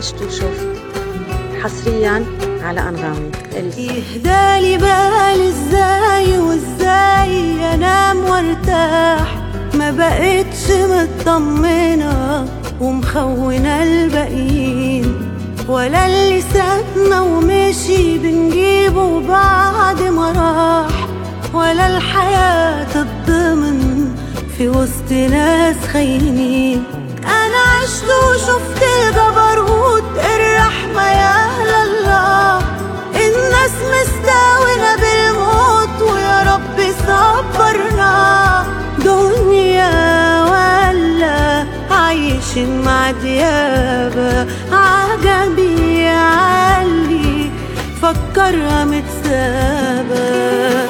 عشت وشفت حصريا على أنغامي إليسا يهدالي بالي ازاي وازاي انام وارتاح ما بقتش مطمنة ومخونة الباقيين ولا اللي سابنا ومشي بنجيبه بعد ما راح ولا الحياة تتضمن في وسط ناس خاينين انا عشت وشفت الجبروت الرحمة يا الله الناس مستاونة بالموت ويا رب صبرنا دنيا ولا عايشين مع ديابة عجبي علي فكرها متسابة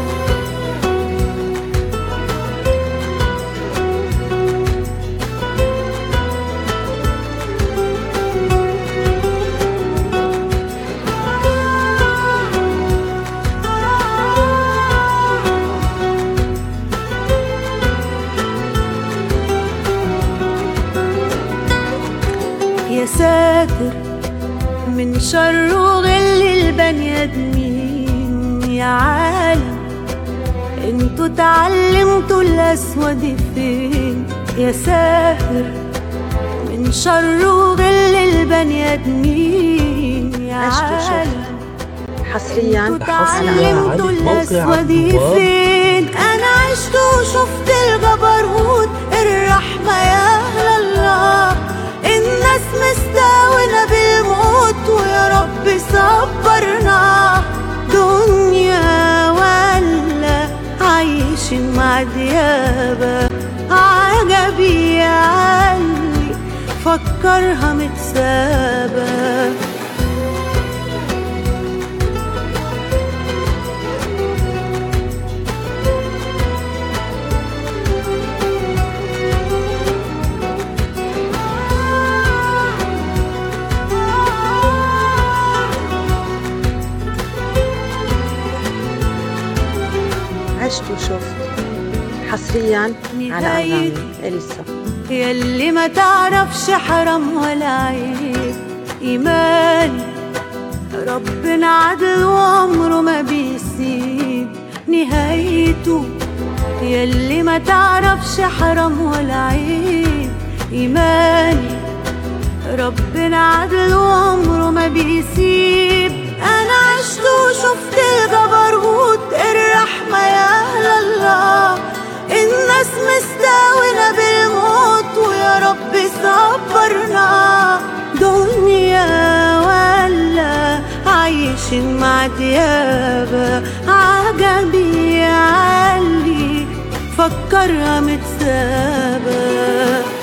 يا ساتر من شر وغل البني ادمين يا عالم انتوا اتعلمتوا الاسود فين يا ساتر من شر وغل البني ادمين يا عشت وشفت. عالم حصريا انتوا على اتعلمتوا على موقع الاسود الجواب. فين انا عشت وشفت الجبروت الرحمة يا أهل الله الناس مستاونة بالموت ويا رب صبرنا دنيا ولا عايشين مع ديابة عجبي علي فكرها متسابة عشت وشفت حصريا على نهاية. أنغامي إليسا يلي ما تعرفش حرام ولا عيب إيماني ربنا عدل وعمره ما بيسيب نهايته يلي ما تعرفش حرام ولا عيب إيماني ربنا عدل وعمره ما بيسيب أنا عشت وشفت الجبروت الرحمة يا أهل الله الناس مستاونة بالموت ويا رب صبرنا دنيا ولا عايشين مع ديابة عجبي علي فكرها متسابة